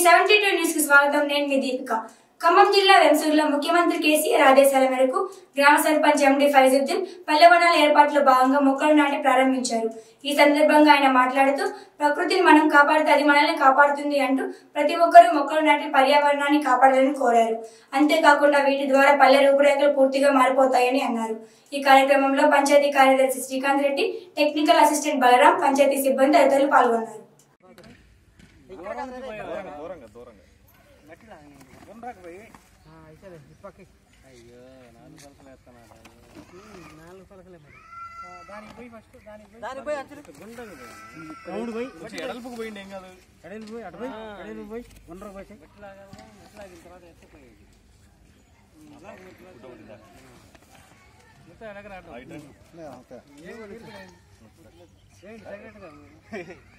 seventy two news కి స్వాగతం నేను మీ దీపిక ఖమ్మం జిల్లా వెంసూరులో ముఖ్యమంత్రి కేసీఆర్ ఆదేశాల మేరకు గ్రామ సర్పంచ్ ఎండి ఫైజుద్దీన్ పల్లెవనాల ఏర్పాట్లో భాగంగా మొక్కలు నాటి ప్రారంభించారు ఈ సందర్భంగా ఆయన మాట్లాడుతూ ప్రకృతిని మనం కాపాడితే అది మనల్ని కాపాడుతుంది అంటూ ప్రతి ఒక్కరూ మొక్కలు నాటి పర్యావరణాన్ని కాపాడాలని కోరారు అంతేకాకుండా వీటి ద్వారా పల్లె రూపురేఖలు పూర్తిగా మారిపోతాయని అన్నారు ఈ కార్యక్రమంలో పంచాయతీ కార్యదర్శి శ్రీకాంత్ రెడ్డి టెక్నికల్ అసిస్టెంట్ బలరాం పంచాయతీ సిబ్బంది తదితరులు పాల్గొన్నారు దూరంగా దూరంగా అయ్యో నాలుగు పలకలు వేస్తున్నాడు నాలుగు పలకలే మరి దానికి పోయి ఫస్ట్ దానికి పోయి దానికి పోయి అచ్చులు గుండకు పోయి రౌండ్ పోయి కొంచెం ఎడల్పుకు పోయింది ఏం కాదు కడేలు పోయి అటు పోయి కడేలు పోయి గుండ్ర పోయి ఎట్లాగా ఎట్లాగిన తర్వాత ఎత్తుపోయేది మొత్తం ఎలాగ రావడం రైట్ ఏంటి సెక్రటరీ గారు